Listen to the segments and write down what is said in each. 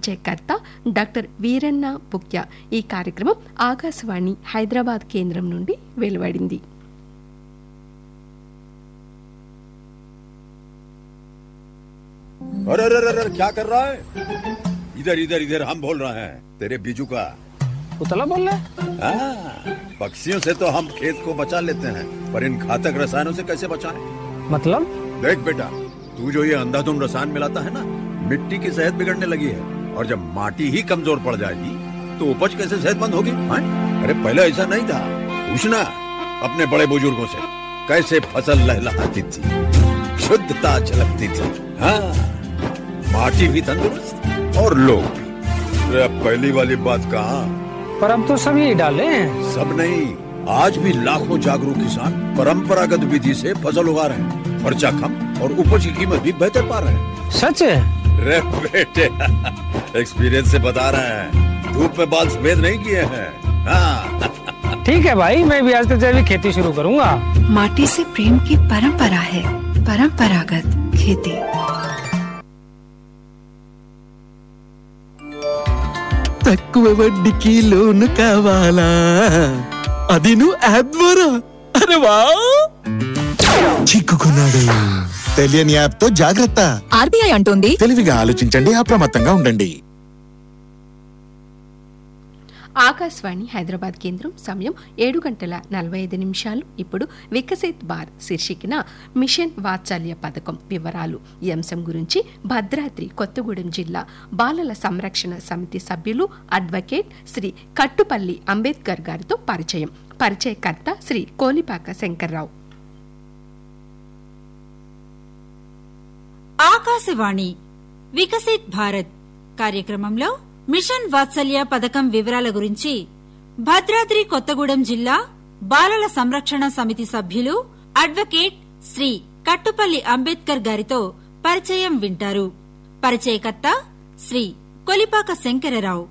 పరిచయకర్త డాక్టర్ వీరన్న పుక్య ఈ కార్యక్రమం ఆకాశవాణి హైదరాబాద్ కేంద్రం నుండి వెలువడింది अरे अरे अरे अरे, क्या कर रहा है इधर इधर इधर हम बोल रहे हैं तेरे बीजू का उतला बोल रहा है हाँ, पक्षियों से तो हम खेत को बचा लेते हैं पर इन घातक रसायनों से कैसे बचाएं? मतलब देख बेटा तू जो ये अंधाधुंध रसायन मिलाता है ना मिट्टी की सेहत बिगड़ने लगी है और जब माटी ही कमजोर पड़ जाएगी तो उपज कैसे सेहतमंद होगी हाँ? अरे पहले ऐसा नहीं था पूछना अपने बड़े बुजुर्गों से कैसे फसल लहलहाती थी शुद्धता झलकती थी हाँ माटी भी तंदुरुस्त और लोग भी अरे अब पहली वाली बात कहाँ पर अब तो सब यही डाले हैं सब नहीं आज भी लाखों जागरूक किसान परंपरागत विधि से फसल उगा रहे हैं खर्चा कम और उपज की कीमत भी बेहतर पा रहे हैं सच है रे बेटे एक्सपीरियंस से बता रहे हैं धूप में बाल सफेद नहीं किए हैं हाँ ठीक है भाई मैं भी आज से जैविक खेती शुरू करूंगा माटी से प्रेम की परंपरा है परंपरागत खेती తక్కువ వడ్డీకి లోను కావాలా అది నువ్వు యాప్ ద్వారా అరే వా చిక్కుకున్నాడు తెలియని యాప్ తో జాగ్రత్త ఆర్బీఐ అంటోంది తెలివిగా ఆలోచించండి అప్రమత్తంగా ఉండండి ఆకాశవాణి హైదరాబాద్ కేంద్రం సమయం ఏడు గంటల నలభై ఐదు నిమిషాలు ఇప్పుడు వికసిత్ బార్ శీర్షికన మిషన్ వాత్సల్య పథకం వివరాలు ఈ అంశం గురించి భద్రాద్రి కొత్తగూడెం జిల్లా బాలల సంరక్షణ సమితి సభ్యులు అడ్వకేట్ శ్రీ కట్టుపల్లి అంబేద్కర్ గారితో పరిచయం పరిచయకర్త శ్రీ కోలిపాక శంకర్రావు ఆకాశవాణి వికసిత్ భారత్ కార్యక్రమంలో మిషన్ వాత్సల్య పథకం వివరాల గురించి భద్రాద్రి కొత్తగూడెం జిల్లా బాలల సంరక్షణ సమితి సభ్యులు అడ్వకేట్ శ్రీ కట్టుపల్లి అంబేద్కర్ గారితో పరిచయం వింటారు పరిచయకర్త శ్రీ కొలిపాక శంకరరావు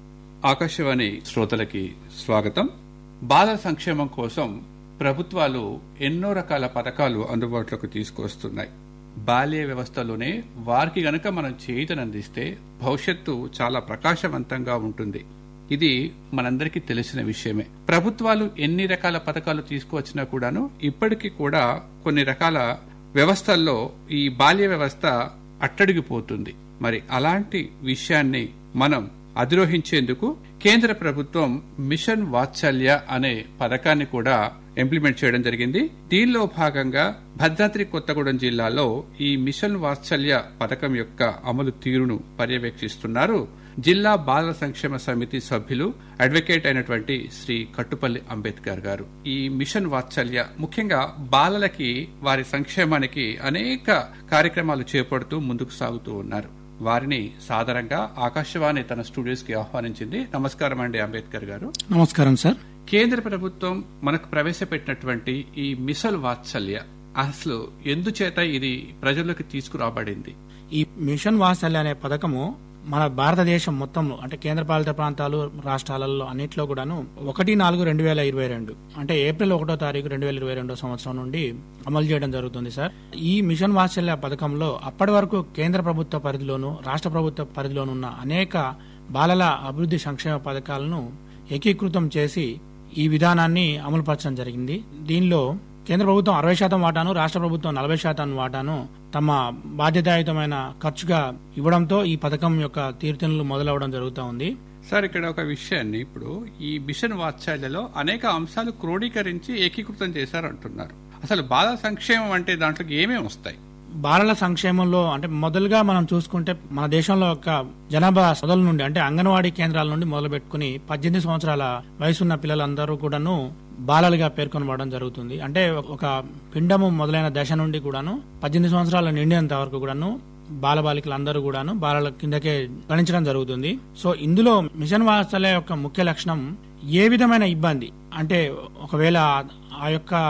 ఆకాశవాణి శ్రోతలకి స్వాగతం బాలల సంక్షేమం కోసం ప్రభుత్వాలు ఎన్నో రకాల పథకాలు అందుబాటులోకి తీసుకొస్తున్నాయి బాల్య వ్యవస్థలోనే వారికి గనక మనం చేయుతనందిస్తే భవిష్యత్తు చాలా ప్రకాశవంతంగా ఉంటుంది ఇది మనందరికీ తెలిసిన విషయమే ప్రభుత్వాలు ఎన్ని రకాల పథకాలు తీసుకువచ్చినా కూడాను ఇప్పటికీ కూడా కొన్ని రకాల వ్యవస్థల్లో ఈ బాల్య వ్యవస్థ అట్టడిగిపోతుంది మరి అలాంటి విషయాన్ని మనం అధిరోహించేందుకు కేంద్ర ప్రభుత్వం మిషన్ వాత్సల్య అనే పథకాన్ని కూడా ఇంప్లిమెంట్ చేయడం జరిగింది దీనిలో భాగంగా భద్రాద్రి కొత్తగూడెం జిల్లాలో ఈ మిషన్ వాత్సల్య పథకం యొక్క అమలు తీరును పర్యవేక్షిస్తున్నారు జిల్లా బాలల సంక్షేమ సమితి సభ్యులు అడ్వకేట్ అయినటువంటి శ్రీ కట్టుపల్లి అంబేద్కర్ గారు ఈ మిషన్ వాత్సల్య ముఖ్యంగా బాలలకి వారి సంక్షేమానికి అనేక కార్యక్రమాలు చేపడుతూ ముందుకు సాగుతూ ఉన్నారు వారిని సాదరంగా ఆకాశవాణి తన స్టూడియోస్ కి ఆహ్వానించింది నమస్కారం అండి అంబేద్కర్ గారు నమస్కారం సార్ కేంద్ర ప్రభుత్వం మనకు ప్రవేశపెట్టినటువంటి ఈ మిసల్ వాత్సల్య అసలు ఎందుచేత ఇది ప్రజల్లోకి తీసుకురాబడింది ఈ మిషన్ వాత్సల్య అనే పథకము మన భారతదేశం మొత్తంలో అంటే కేంద్రపాలిత ప్రాంతాలు రాష్ట్రాలలో అన్నింటిలో కూడాను ఒకటి నాలుగు రెండు వేల ఇరవై రెండు అంటే ఏప్రిల్ ఒకటో తారీఖు రెండు వేల ఇరవై రెండో సంవత్సరం నుండి అమలు చేయడం జరుగుతుంది సార్ ఈ మిషన్ వాత్సల్య పథకంలో అప్పటి వరకు కేంద్ర ప్రభుత్వ పరిధిలోను రాష్ట్ర ప్రభుత్వ పరిధిలోను ఉన్న అనేక బాలల అభివృద్ధి సంక్షేమ పథకాలను ఏకీకృతం చేసి ఈ విధానాన్ని అమలుపరచడం జరిగింది దీనిలో కేంద్ర ప్రభుత్వం అరవై శాతం వాటాను రాష్ట్ర ప్రభుత్వం నలభై శాతం వాటాను తమ బాధ్యతాయుతమైన ఖర్చుగా ఇవ్వడంతో ఈ పథకం యొక్క తీరుతెన్నులు మొదలవడం జరుగుతూ ఉంది సార్ ఇక్కడ ఒక విషయాన్ని ఇప్పుడు ఈ మిషన్ వాత్సల్యలో అనేక అంశాలు క్రోడీకరించి ఏకీకృతం చేశారంటున్నారు అసలు బాల సంక్షేమం అంటే దాంట్లోకి ఏమేమి వస్తాయి బాలల సంక్షేమంలో అంటే మొదలుగా మనం చూసుకుంటే మన దేశంలో యొక్క జనాభా సదల నుండి అంటే అంగన్వాడీ కేంద్రాల నుండి మొదలు పెట్టుకుని పద్దెనిమిది సంవత్సరాల వయసున్న పిల్లలందరూ కూడాను బాలలుగా పేర్కొనబడడం జరుగుతుంది అంటే ఒక పిండము మొదలైన దశ నుండి కూడాను పద్దెనిమిది సంవత్సరాల నిండినంత వరకు కూడాను బాలబాలికలందరూ కూడాను బాలల కిందకే గణించడం జరుగుతుంది సో ఇందులో మిషన్ వాత్సల్య యొక్క ముఖ్య లక్షణం ఏ విధమైన ఇబ్బంది అంటే ఒకవేళ ఆ యొక్క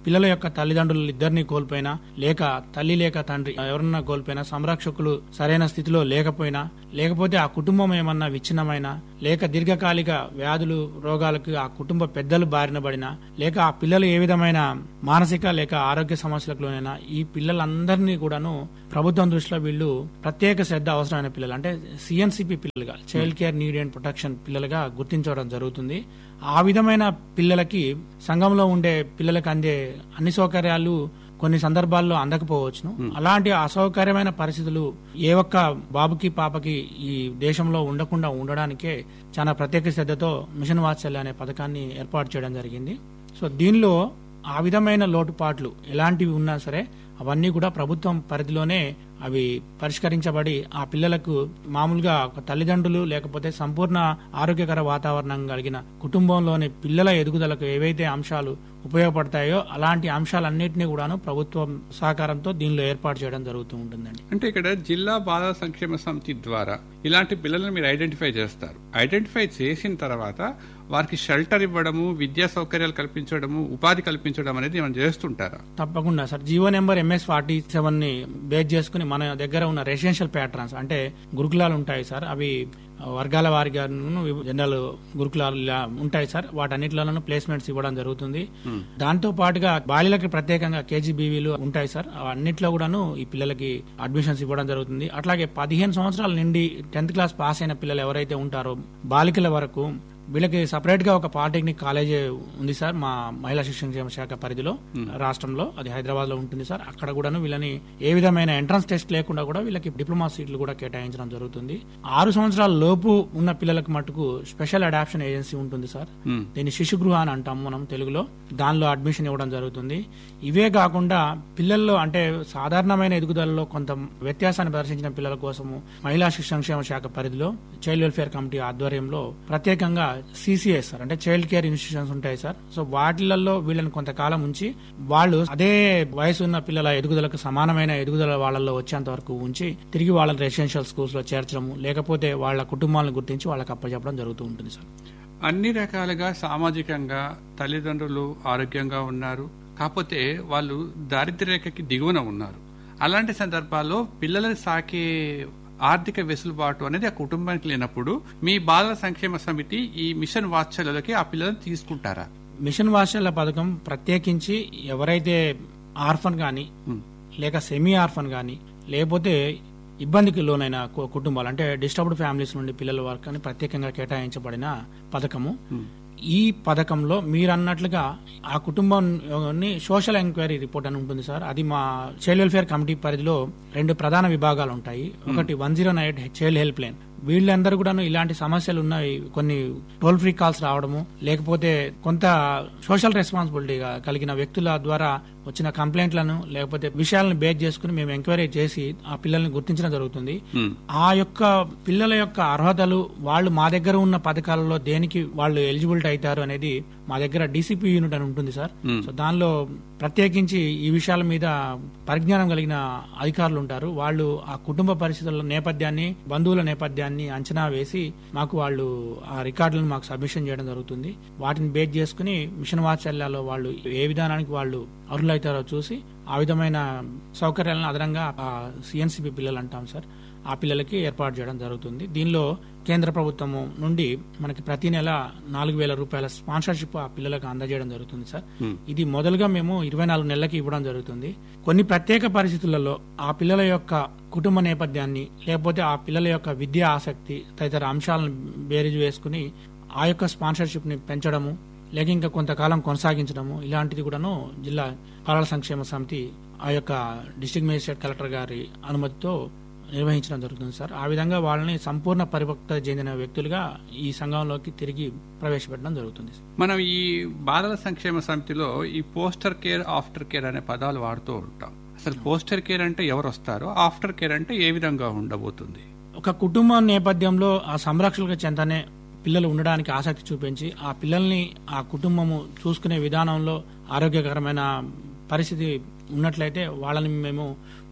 పిల్లల యొక్క తల్లిదండ్రులు ఇద్దరిని కోల్పోయినా లేక తల్లి లేక తండ్రి ఎవరన్నా కోల్పోయినా సంరక్షకులు సరైన స్థితిలో లేకపోయినా లేకపోతే ఆ కుటుంబం ఏమన్నా విచ్ఛిన్నమైనా లేక దీర్ఘకాలిక వ్యాధులు రోగాలకు ఆ కుటుంబ పెద్దలు బారిన పడినా లేక ఆ పిల్లలు ఏ విధమైన మానసిక లేక ఆరోగ్య సమస్యలకు లోనైనా ఈ పిల్లలందరినీ కూడాను ప్రభుత్వం దృష్టిలో వీళ్ళు ప్రత్యేక శ్రద్ధ అవసరమైన పిల్లలు అంటే సిఎన్సిపి పిల్లలుగా child care need and protection పిల్లలుగా గుర్తించడం జరుగుతుంది ఆ విధమైన పిల్లలకి సంఘంలో ఉండే పిల్లలకు అందే అన్ని సౌకర్యాలు కొన్ని సందర్భాల్లో అందకపోవచ్చును అలాంటి అసౌకర్యమైన పరిస్థితులు ఏ ఒక్క బాబుకి పాపకి ఈ దేశంలో ఉండకుండా ఉండడానికే చాలా ప్రత్యేక శ్రద్ధతో మిషన్ వాత్సల్య అనే పథకాన్ని ఏర్పాటు చేయడం జరిగింది సో దీనిలో ఆ విధమైన లోటుపాట్లు ఎలాంటివి ఉన్నా సరే అవన్నీ కూడా ప్రభుత్వం పరిధిలోనే అవి పరిష్కరించబడి ఆ పిల్లలకు మామూలుగా ఒక తల్లిదండ్రులు లేకపోతే సంపూర్ణ ఆరోగ్యకర వాతావరణం కలిగిన కుటుంబంలోని పిల్లల ఎదుగుదలకు ఏవైతే అంశాలు ఉపయోగపడతాయో అలాంటి అంశాలన్నింటినీ కూడాను ప్రభుత్వం సహకారంతో దీనిలో ఏర్పాటు చేయడం జరుగుతూ ఉంటుందండి అంటే ఇక్కడ జిల్లా బాల సంక్షేమ సమితి ద్వారా ఇలాంటి పిల్లలను మీరు ఐడెంటిఫై చేస్తారు ఐడెంటిఫై చేసిన తర్వాత వారికి షెల్టర్ ఇవ్వడము విద్యా సౌకర్యాలు కల్పించడము ఉపాధి కల్పించడం అనేది ఏమైనా చేస్తుంటారా తప్పకుండా sir GO number MS forty seven ని బేస్ చేసుకుని మన దగ్గర ఉన్న రెసిడెన్షియల్ ప్యాటర్న్స్ అంటే గురుకులాలు ఉంటాయి సార్ అవి వర్గాల వారిగా జనరల్ గురుకులాలు ఇలా ఉంటాయి సార్ వాటన్నిటిలోనూ ప్లేస్మెంట్స్ ఇవ్వడం జరుగుతుంది దాంతో పాటుగా బాలిలకి ప్రత్యేకంగా కేజీబీవీలు ఉంటాయి సార్ అన్నిట్లో కూడాను ఈ పిల్లలకి అడ్మిషన్స్ ఇవ్వడం జరుగుతుంది అట్లాగే పదిహేను సంవత్సరాల నుండి టెన్త్ క్లాస్ పాస్ అయిన పిల్లలు ఎవరైతే ఉంటారో బాలికల వరకు వీళ్ళకి సపరేట్ గా ఒక పాలిటెక్నిక్ కాలేజ్ ఉంది సార్ మా మహిళా శిక్షణ శాఖ పరిధిలో రాష్ట్రంలో అది హైదరాబాద్ లో ఉంటుంది సార్ అక్కడ కూడాను వీళ్ళని ఏ విధమైన ఎంట్రన్స్ టెస్ట్ లేకుండా కూడా వీళ్ళకి డిప్లొమా సీట్లు కూడా కేటాయించడం జరుగుతుంది ఆరు సంవత్సరాల లోపు ఉన్న పిల్లలకు మటుకు స్పెషల్ అడాప్షన్ ఏజెన్సీ ఉంటుంది సార్ దీన్ని శిశు గృహ అని అంటాం మనం తెలుగులో దానిలో అడ్మిషన్ ఇవ్వడం జరుగుతుంది ఇవే కాకుండా పిల్లల్లో అంటే సాధారణమైన ఎదుగుదలలో కొంత వ్యత్యాసాన్ని ప్రదర్శించిన పిల్లల కోసము మహిళా శిశు సంక్షేమ శాఖ పరిధిలో చైల్డ్ వెల్ఫేర్ కమిటీ ఆధ్వర్యంలో ప్రత్యేకంగా సిసిఎస్ సార్ అంటే చైల్డ్ కేర్ ఇన్స్టిట్యూషన్స్ ఉంటాయి సార్ సో వాటిలలో వీళ్ళని కొంతకాలం ఉంచి వాళ్ళు అదే వయసు ఉన్న పిల్లల ఎదుగుదలకు సమానమైన ఎదుగుదల వాళ్ళలో వచ్చేంత వరకు ఉంచి తిరిగి వాళ్ళని రెసిడెన్షియల్ స్కూల్స్ లో చేర్చడము లేకపోతే వాళ్ళ కుటుంబాలను గుర్తించి వాళ్ళకి అప్పచెప్పడం జరుగుతూ ఉంటుంది సార్ అన్ని రకాలుగా సామాజికంగా తల్లిదండ్రులు ఆరోగ్యంగా ఉన్నారు కాకపోతే వాళ్ళు దారిద్ర్య రేఖకి దిగువన ఉన్నారు అలాంటి సందర్భాల్లో పిల్లలను సాకే ఆర్థిక వెసులుబాటు అనేది ఆ కుటుంబానికి లేనప్పుడు మీ బాలల సంక్షేమ సమితి ఈ మిషన్ వాత్సల్యలోకి ఆ పిల్లలను తీసుకుంటారా మిషన్ వాత్సల్య పథకం ప్రత్యేకించి ఎవరైతే ఆర్ఫన్ గాని లేక సెమీ ఆర్ఫన్ గాని లేకపోతే ఇబ్బందికి లోనైన కు- కుటుంబాలు అంటే డిస్టర్బ్డ్ ఫ్యామిలీస్ నుండి పిల్లల వరకు అని ప్రత్యేకంగా కేటాయించబడిన పథకము ఈ పథకంలో మీరు అన్నట్లుగా ఆ కుటుంబాన్ని సోషల్ ఎంక్వైరీ రిపోర్ట్ అని ఉంటుంది సార్ అది మా చైల్డ్ వెల్ఫేర్ కమిటీ పరిధిలో రెండు ప్రధాన విభాగాలు ఉంటాయి ఒకటి one zero nine child help line వీళ్ళందరూ కూడాను ఇలాంటి సమస్యలు ఉన్నాయి కొన్ని టోల్ ఫ్రీ కాల్స్ రావడము లేకపోతే కొంత సోషల్ రెస్పాన్సిబిలిటీగా కలిగిన వ్యక్తుల ద్వారా వచ్చిన కంప్లైంట్లను లేకపోతే విషయాలను బేస్ చేసుకుని మేము ఎంక్వైరీ చేసి ఆ పిల్లల్ని గుర్తించడం జరుగుతుంది ఆ యొక్క పిల్లల యొక్క అర్హతలు వాళ్ళు మా దగ్గర ఉన్న పథకాలలో దేనికి వాళ్ళు ఎలిజిబిలిటీ అవుతారు అనేది మా దగ్గర డీసీపీ యూనిట్ అని ఉంటుంది సార్ సో దానిలో ప్రత్యేకించి ఈ విషయాల మీద పరిజ్ఞానం కలిగిన అధికారులు ఉంటారు వాళ్ళు ఆ కుటుంబ పరిస్థితుల నేపథ్యాన్ని బంధువుల నేపథ్యాన్ని అంచనా వేసి మాకు వాళ్ళు ఆ రికార్డులను మాకు సబ్మిషన్ చేయడం జరుగుతుంది వాటిని బేస్ చేసుకుని మిషన్ వాత్సల్యాలో వాళ్ళు ఏ విధానానికి వాళ్ళు అర్హులవుతారో చూసి ఆ విధమైన సౌకర్యాలను అదనంగా ఆ సిఎన్సిపి పిల్లలు అంటాం సార్ ఆ పిల్లలకి ఏర్పాటు చేయడం జరుగుతుంది దీనిలో కేంద్ర ప్రభుత్వము నుండి మనకి ప్రతి నెల నాలుగు వేల రూపాయల స్పాన్సర్షిప్ ఆ పిల్లలకు అందజేయడం జరుగుతుంది సార్ ఇది మొదలుగా మేము ఇరవై నాలుగు నెలలకి ఇవ్వడం జరుగుతుంది కొన్ని ప్రత్యేక పరిస్థితులలో ఆ పిల్లల యొక్క కుటుంబ నేపథ్యాన్ని లేకపోతే ఆ పిల్లల యొక్క విద్యా ఆసక్తి తదితర అంశాలను బేరీజు వేసుకుని ఆ యొక్క స్పాన్సర్షిప్ ని పెంచడము లేక ఇంకా కొంతకాలం కొనసాగించడము ఇలాంటిది కూడాను జిల్లా బాలల సంక్షేమ సమితి ఆ యొక్క డిస్ట్రిక్ట్ మేజిస్ట్రేట్ కలెక్టర్ గారి అనుమతితో నిర్వహించడం జరుగుతుంది సార్ ఆ విధంగా వాళ్ళని సంపూర్ణ పరిపక్వత చెందిన వ్యక్తులుగా ఈ సంఘంలోకి తిరిగి ప్రవేశపెట్టడం జరుగుతుంది మనం ఈ బాలల సంక్షేమ సమితిలో ఈ పోస్టర్ కేర్ ఆఫ్టర్ కేర్ అనే పదాలు వాడుతూ ఉంటాం అసలు పోస్టర్ కేర్ అంటే ఎవరు వస్తారో ఆఫ్టర్ కేర్ అంటే ఏ విధంగా ఉండబోతుంది ఒక కుటుంబం నేపథ్యంలో ఆ సంరక్షకులకు చెంతనే పిల్లలు ఉండడానికి ఆసక్తి చూపించి ఆ పిల్లల్ని ఆ కుటుంబము చూసుకునే విధానంలో ఆరోగ్యకరమైన పరిస్థితి ఉన్నట్లయితే వాళ్ళని మేము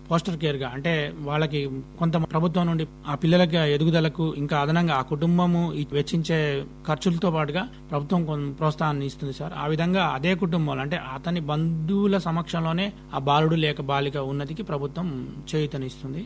పోస్టర్ కేర్ గా అంటే వాళ్ళకి కొంత ప్రభుత్వం నుండి ఆ పిల్లలకి ఎదుగుదలకు ఇంకా అదనంగా ఆ కుటుంబము ఈ వెచ్చించే ఖర్చులతో పాటుగా ప్రభుత్వం కొంత ప్రోత్సాహాన్ని ఇస్తుంది సార్ ఆ విధంగా అదే కుటుంబంలో అంటే అతని బంధువుల సమక్షంలోనే ఆ బాలుడు లేక బాలిక ఉన్నతికి ప్రభుత్వం చేయుతనిస్తుంది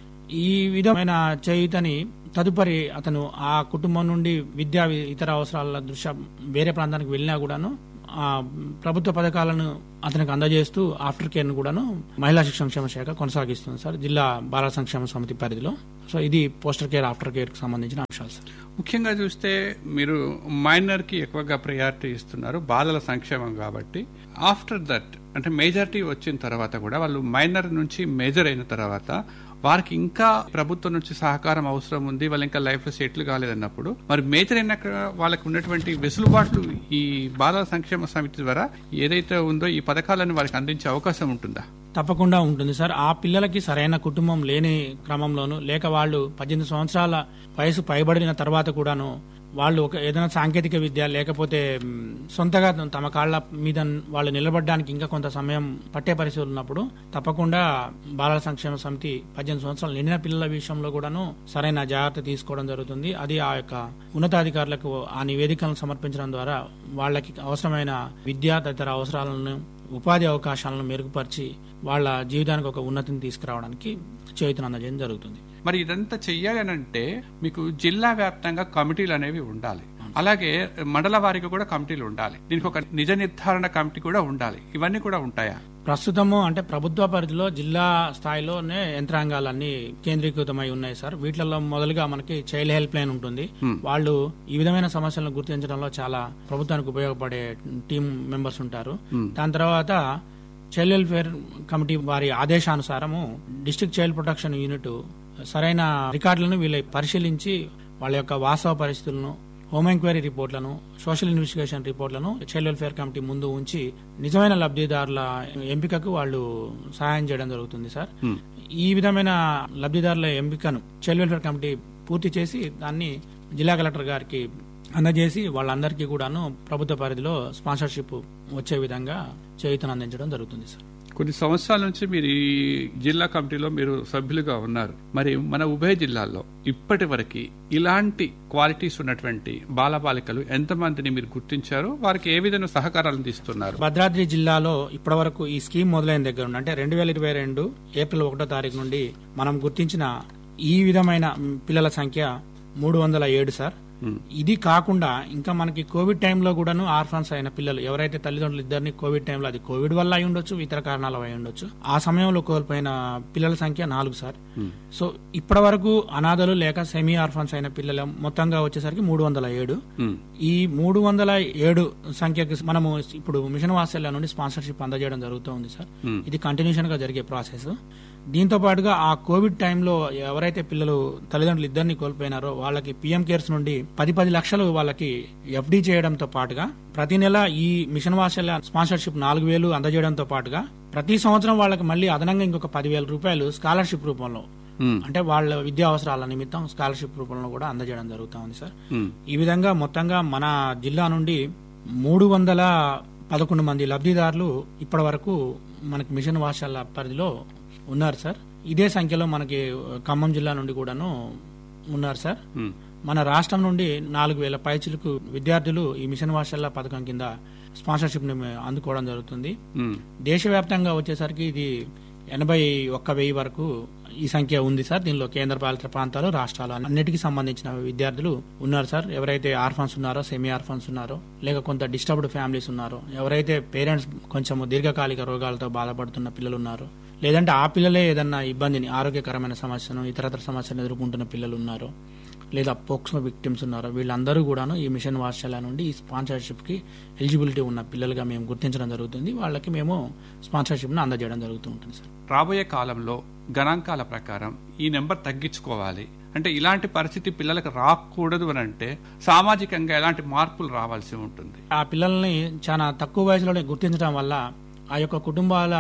ఈ విధమైన చేయుతని తదుపరి అతను ఆ కుటుంబం నుండి విద్యా ఇతర అవసరాల దృష్ట్యా వేరే ప్రాంతానికి వెళ్ళినా కూడాను ఆ ప్రభుత్వ పథకాలను అతనికి అందజేస్తూ ఆఫ్టర్ కేర్ ను కూడాను మహిళా శిక్షణ సంక్షేమ శాఖ కొనసాగిస్తుంది సార్ జిల్లా బాల సంక్షేమ సమితి పరిధిలో సో ఇది పోస్టర్ కేర్ ఆఫ్టర్ కేర్ కి సంబంధించిన అంశాలు సార్ ముఖ్యంగా చూస్తే మీరు మైనర్ కి ఎక్కువగా ప్రయారిటీ ఇస్తున్నారు బాలల సంక్షేమం కాబట్టి ఆఫ్టర్ దట్ అంటే మేజారిటీ వచ్చిన తర్వాత కూడా వాళ్ళు మైనర్ నుంచి మేజర్ అయిన తర్వాత వారికి ఇంకా ప్రభుత్వం నుంచి సహకారం అవసరం ఉంది వాళ్ళు ఇంకా లైఫ్ లో సెటిల్ కాలేదన్నప్పుడు మరి మేజర్ అయినాక వాళ్ళకి ఉన్నటువంటి వెసులుబాట్లు ఈ బాలల సంక్షేమ సమితి ద్వారా ఏదైతే ఉందో ఈ పథకాలను వారికి అందించే అవకాశం ఉంటుందా తప్పకుండా ఉంటుంది సార్ ఆ పిల్లలకి సరైన కుటుంబం లేని క్రమంలోను లేక వాళ్ళు పద్దెనిమిది సంవత్సరాల వయసు పైబడిన తర్వాత కూడాను వాళ్ళు ఒక ఏదైనా సాంకేతిక విద్య లేకపోతే మ్, సొంతగా తమ కాళ్ళ మీద వాళ్ళు నిలబడడానికి ఇంకా కొంత సమయం పట్టే పరిస్థితులు ఉన్నప్పుడు తప్పకుండా బాలల సంక్షేమ సమితి పద్దెనిమిది సంవత్సరాలు నిండిన పిల్లల విషయంలో కూడాను సరైన జాగ్రత్త తీసుకోవడం జరుగుతుంది అది ఆ యొక్క ఉన్నతాధికారులకు ఆ నివేదికలను సమర్పించడం ద్వారా వాళ్ళకి అవసరమైన విద్యా తదితర అవసరాలను ఉపాధి అవకాశాలను మెరుగుపరిచి వాళ్ళ జీవితానికి ఒక ఉన్నతిని తీసుకురావడానికి చేతులు అందజేయడం జరుగుతుంది మరి ఇదంతా చెయ్యాలి అని అంటే మీకు జిల్లా వ్యాప్తంగా కమిటీలు అనేవి ఉండాలి అలాగే మండల వారికి కూడా కమిటీలు ఉండాలి దీనికి ఒక నిజ నిర్ధారణ కమిటీ కూడా ఉండాలి ఇవన్నీ కూడా ఉంటాయా ప్రస్తుతము అంటే ప్రభుత్వ పరిధిలో జిల్లా స్థాయిలోనే యంత్రాంగాలన్నీ కేంద్రీకృతమై ఉన్నాయి సార్ వీటిల్లో మొదలుగా మనకి చైల్డ్ హెల్ప్ లైన్ ఉంటుంది వాళ్ళు ఈ విధమైన సమస్యలను గుర్తించడంలో చాలా ప్రభుత్వానికి ఉపయోగపడే టీం మెంబర్స్ ఉంటారు దాని తర్వాత చైల్డ్ వెల్ఫేర్ కమిటీ వారి ఆదేశానుసారము డిస్ట్రిక్ట్ చైల్డ్ ప్రొటెక్షన్ యూనిట్ సరైన రికార్డులను వీళ్ళ పరిశీలించి వాళ్ళ యొక్క వాస్తవ పరిస్థితులను హోమ్ ఎంక్వైరీ రిపోర్ట్లను సోషల్ ఇన్వెస్టిగేషన్ రిపోర్ట్లను చైల్డ్ వెల్ఫేర్ కమిటీ ముందు ఉంచి నిజమైన లబ్ధిదారుల ఎంపికకు వాళ్ళు సహాయం చేయడం జరుగుతుంది సార్ ఈ విధమైన లబ్ధిదారుల ఎంపికను చైల్డ్ వెల్ఫేర్ కమిటీ పూర్తి చేసి దాన్ని జిల్లా కలెక్టర్ గారికి అందజేసి వాళ్ళందరికీ కూడాను ప్రభుత్వ పరిధిలో స్పాన్సర్షిప్ వచ్చే విధంగా చేయుతను అందించడం జరుగుతుంది సార్ కొన్ని సంవత్సరాల నుంచి మీరు ఈ జిల్లా కమిటీలో మీరు సభ్యులుగా ఉన్నారు మరి మన ఉభయ జిల్లాల్లో ఇప్పటి వరకు ఇలాంటి క్వాలిటీస్ ఉన్నటువంటి బాలబాలికలు ఎంతమందిని మీరు గుర్తించారు వారికి ఏ విధంగా సహకారాలు అందిస్తున్నారు భద్రాద్రి జిల్లాలో ఇప్పటివరకు ఈ స్కీమ్ మొదలైన దగ్గర నుండి అంటే రెండు వేల ఇరవై రెండు ఏప్రిల్ ఒకటో తారీఖు నుండి మనం గుర్తించిన ఈ విధమైన మ్, పిల్లల సంఖ్య మూడు వందల ఏడు సార్ ఇది కాకుండా ఇంకా మనకి కోవిడ్ టైంలో కూడాను ఆర్ఫాన్స్ అయిన పిల్లలు ఎవరైతే తల్లిదండ్రులు ఇద్దరిని కోవిడ్ టైంలో అది కోవిడ్ వల్ల అయి ఉండొచ్చు ఇతర కారణాలు అయి ఉండొచ్చు ఆ సమయంలో కోల్పోయిన పిల్లల సంఖ్య నాలుగు సార్ సో ఇప్పటి వరకు అనాథలు లేక సెమీ ఆర్ఫాన్స్ అయిన పిల్లల మొత్తంగా వచ్చేసరికి మూడు వందల ఏడు ఈ మూడు వందల ఏడు సంఖ్యకి మనము ఇప్పుడు మిషన్ వాత్సల్య నుండి స్పాన్సర్షిప్ అందజేయడం జరుగుతూ ఉంది సార్ ఇది కంటిన్యూషన్ గా జరిగే ప్రాసెస్ దీంతో పాటుగా ఆ కోవిడ్ టైంలో ఎవరైతే పిల్లలు తల్లిదండ్రులు ఇద్దరిని కోల్పోయినారో వాళ్ళకి పిఎం కేర్స్ నుండి పది పది లక్షలు వాళ్ళకి ఎఫ్డి చేయడంతో పాటుగా ప్రతి నెల ఈ మిషన్ వాత్సల్య స్పాన్సర్షిప్ నాలుగు వేలు అందజేయడంతో పాటుగా ప్రతి సంవత్సరం వాళ్ళకి మళ్ళీ అదనంగా ఇంకొక పదివేల రూపాయలు స్కాలర్షిప్ రూపంలో అంటే వాళ్ళ విద్యా అవసరాల నిమిత్తం స్కాలర్షిప్ రూపంలో కూడా అందజేయడం జరుగుతా ఉంది సార్ ఈ విధంగా మొత్తంగా మన జిల్లా నుండి మూడు వందల పదకొండు మంది లబ్ధిదారులు ఇప్పటి వరకు మనకి మిషన్ వాషాల పరిధిలో ఉన్నారు సార్ ఇదే సంఖ్యలో మనకి ఖమ్మం జిల్లా నుండి కూడాను ఉన్నారు సార్ మన రాష్ట్రం నుండి నాలుగు వేల పైచిలకు విద్యార్థులు ఈ మిషన్ వాషల్ల పథకం కింద స్పాన్సర్షిప్ ని అందుకోవడం జరుగుతుంది దేశవ్యాప్తంగా వచ్చేసరికి ఇది ఎనభై ఒక్క వెయ్యి వరకు ఈ సంఖ్య ఉంది సార్ దీనిలో కేంద్ర పాలిత ప్రాంతాలు రాష్ట్రాలు అన్నిటికీ సంబంధించిన విద్యార్థులు ఉన్నారు సార్ ఎవరైతే ఆర్ఫన్స్ ఉన్నారో సెమీ ఆర్ఫన్స్ ఉన్నారో లేక కొంత డిస్టర్బ్డ్ ఫ్యామిలీస్ ఉన్నారో ఎవరైతే పేరెంట్స్ కొంచెం దీర్ఘకాలిక రోగాలతో బాధపడుతున్న పిల్లలు ఉన్నారో లేదంటే ఆ పిల్లలే ఏదన్నా ఇబ్బందిని ఆరోగ్యకరమైన సమస్యను ఇతరతర సమస్యను ఎదుర్కొంటున్న పిల్లలు ఉన్నారో లేదా పోక్సో విక్టిమ్స్ ఉన్నారో వీళ్ళందరూ కూడాను ఈ మిషన్ వాత్సల్య నుండి ఈ స్పాన్సర్షిప్ కి ఎలిజిబిలిటీ ఉన్న పిల్లలుగా మేము గుర్తించడం జరుగుతుంది వాళ్ళకి మేము స్పాన్సర్షిప్ ను అందజేయడం జరుగుతూ ఉంటుంది సార్ రాబోయే కాలంలో గణాంకాల ప్రకారం ఈ నెంబర్ తగ్గించుకోవాలి అంటే ఇలాంటి పరిస్థితి పిల్లలకు రాకూడదు అని అంటే సామాజికంగా ఎలాంటి మార్పులు రావాల్సి ఉంటుంది ఆ పిల్లల్ని చాలా తక్కువ వయసులోనే గుర్తించడం వల్ల ఆ యొక్క కుటుంబాల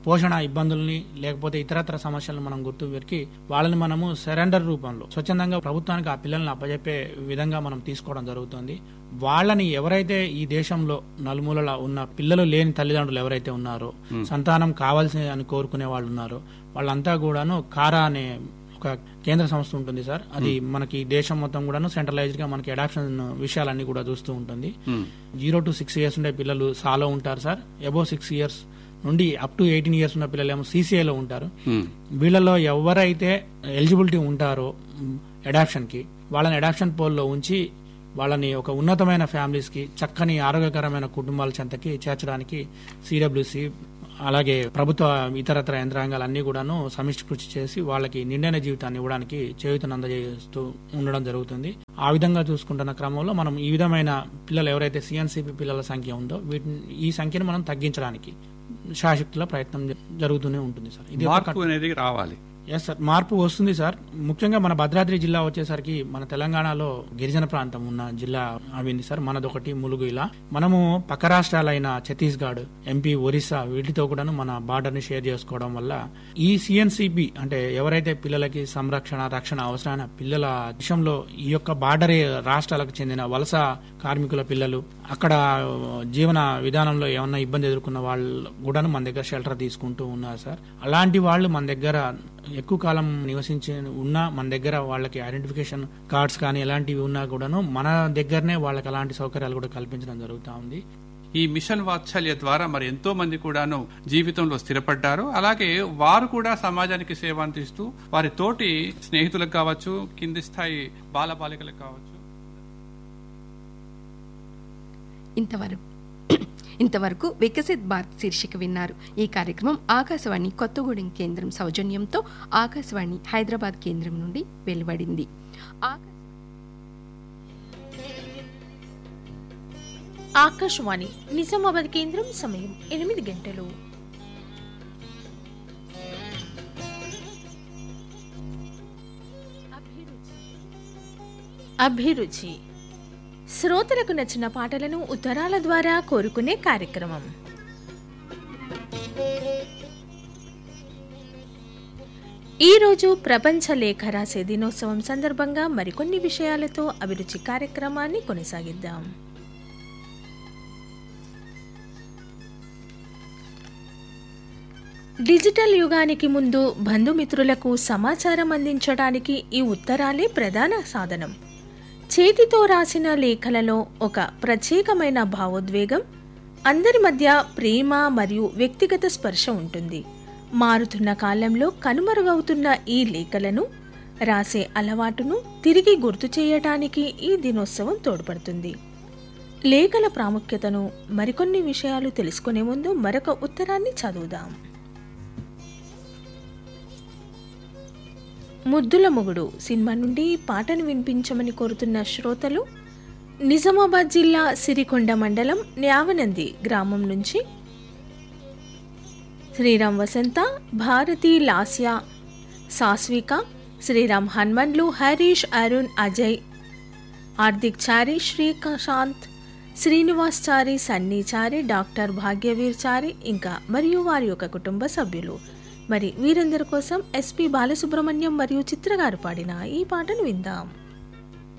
పోషణ ఇబ్బందుల్ని లేకపోతే ఇతరత్ర సమస్యలను మనం గుర్తు పెరికి వాళ్ళని మనము సరెండర్ రూపంలో స్వచ్ఛందంగా ప్రభుత్వానికి ఆ పిల్లల్ని అప్పజెప్పే విధంగా మనం తీసుకోవడం జరుగుతుంది వాళ్ళని ఎవరైతే ఈ దేశంలో నలుమూలల ఉన్న పిల్లలు లేని తల్లిదండ్రులు ఎవరైతే ఉన్నారో సంతానం కావాల్సి అని కోరుకునే వాళ్ళు ఉన్నారో వాళ్ళంతా కూడాను కారా అనే ఒక కేంద్ర సంస్థ ఉంటుంది సార్ అది మనకి దేశం మొత్తం కూడాను సెంట్రలైజ్డ్ గా మనకి అడాప్షన్ విషయాలన్నీ కూడా చూస్తూ ఉంటుంది జీరో టు సిక్స్ ఇయర్స్ ఉండే పిల్లలు సాలో ఉంటారు సార్ అబో సిక్స్ ఇయర్స్ నుండి అప్ టు ఎయిటీన్ ఇయర్స్ ఉన్న పిల్లలు ఏమో సీసీఐలో ఉంటారు వీళ్ళలో ఎవరైతే ఎలిజిబిలిటీ ఉంటారో అడాప్షన్ కి వాళ్ళని అడాప్షన్ పోల్లో ఉంచి వాళ్ళని ఒక ఉన్నతమైన ఫ్యామిలీస్ కి చక్కని ఆరోగ్యకరమైన కుటుంబాల చెంతకి చేర్చడానికి సిడబ్ల్యూసి అలాగే ప్రభుత్వ ఇతరత్ర యంత్రాంగాలు అన్ని కూడాను సమిష్టి కృషి చేసి వాళ్ళకి నిండైన జీవితాన్ని ఇవ్వడానికి చేయూతను అందజేస్తూ ఉండడం జరుగుతుంది ఆ విధంగా చూసుకుంటున్న క్రమంలో మనం ఈ విధమైన పిల్లలు ఎవరైతే సిఎన్సిపి పిల్లల సంఖ్య ఉందో వీటిని ఈ సంఖ్యను మనం తగ్గించడానికి శాశక్తిలో ప్రయత్నం జ- జరుగుతూనే ఉంటుంది సార్ ఇది ఒక మార్పు అనేది రావాలి ఎస్ సార్ మార్పు వస్తుంది సార్ ముఖ్యంగా మన భద్రాద్రి జిల్లా వచ్చేసరికి మన తెలంగాణలో గిరిజన ప్రాంతం ఉన్న జిల్లా అవింది సార్ మనదొకటి ములుగు ఇలా మనము పక్క రాష్ట్రాలైన ఛత్తీస్గఢ్ ఎంపీ ఒరిస్సా వీటితో కూడాను మన బార్డర్ ని షేర్ చేసుకోవడం వల్ల ఈ సిఎన్సిబి అంటే ఎవరైతే పిల్లలకి సంరక్షణ రక్షణ అవసరమైన పిల్లల విషయంలో ఈ యొక్క బార్డర్ రాష్ట్రాలకు చెందిన వలస కార్మికుల పిల్లలు అక్కడ జీవన విధానంలో ఏమన్నా ఇబ్బంది ఎదుర్కొన్న వాళ్ళు కూడాను మన దగ్గర షెల్టర్ తీసుకుంటూ ఉన్నారు సార్ అలాంటి వాళ్ళు మన దగ్గర ఎక్కువ కాలం నివసించి ఉన్నా మన దగ్గర వాళ్ళకి ఐడెంటిఫికేషన్ కార్డ్స్ కానీ ఎలాంటివి ఉన్నా కూడాను మన దగ్గరనే వాళ్ళకి అలాంటి సౌకర్యాలు కూడా కల్పించడం జరుగుతూ ఉంది ఈ మిషన్ వాత్సల్య ద్వారా మరి ఎంతో మంది కూడాను జీవితంలో స్థిరపడ్డారు అలాగే వారు కూడా సమాజానికి సేవ అందిస్తూ వారి తోటి స్నేహితులకు కావచ్చు కింది స్థాయి బాలబాలికలకు కావచ్చు ఇంతవరకు ఇంతవరకు వికసిత్ భారత్ శీర్షిక విన్నారు ఈ కార్యక్రమం ఆకాశవాణి కొత్తగూడెం కేంద్రం సౌజన్యంతో ఆకాశవాణి హైదరాబాద్ కేంద్రం నుండి వెలువడింది ఆకాశ- ఆకాశవాణి నిజామాబాద్ కేంద్రం సమయం ఎనిమిది గంటలు అభిరుచి శ్రోతలకు నచ్చిన పాటలను ఉత్తరాల ద్వారా కోరుకునే కార్యక్రమం ఈరోజు ప్రపంచ లేఖ రాసే దినోత్సవం సందర్భంగా మరికొన్ని విషయాలతో అభిరుచి కార్యక్రమాన్ని కొనసాగిద్దాం డిజిటల్ యుగానికి ముందు బంధుమిత్రులకు సమాచారం అందించడానికి ఈ ఉత్తరాలే ప్రధాన సాధనం చేతితో రాసిన లేఖలలో ఒక ప్రత్యేకమైన భావోద్వేగం అందరి మధ్య ప్రేమ మరియు వ్యక్తిగత స్పర్శ ఉంటుంది మారుతున్న కాలంలో కనుమరుగవుతున్న ఈ లేఖలను రాసే అలవాటును తిరిగి గుర్తు చేయటానికి ఈ దినోత్సవం తోడ్పడుతుంది లేఖల ప్రాముఖ్యతను మరికొన్ని విషయాలు తెలుసుకునే ముందు మరొక ఉత్తరాన్ని చదువుదాం ముద్దుల మొగుడు సినిమా నుండి ఈ పాటను వినిపించమని కోరుతున్న శ్రోతలు నిజామాబాద్ జిల్లా సిరికొండ మండలం న్యావనంది గ్రామం నుంచి శ్రీరామ్ వసంత భారతి లాస్య సాస్విక శ్రీరామ్ హనుమన్లు హరీష్ అరుణ్ అజయ్ హార్దిక్ చారి శ్రీకాంత్ శ్రీనివాస్ చారి సన్నీ చారి డాక్టర్ భాగ్యవీర్ చారి ఇంకా మరియు వారి యొక్క కుటుంబ సభ్యులు మరి వీరందరి కోసం ఎస్పి బాలసుబ్రహ్మణ్యం మరియు చిత్రగారు పాడిన ఈ పాటను విందాం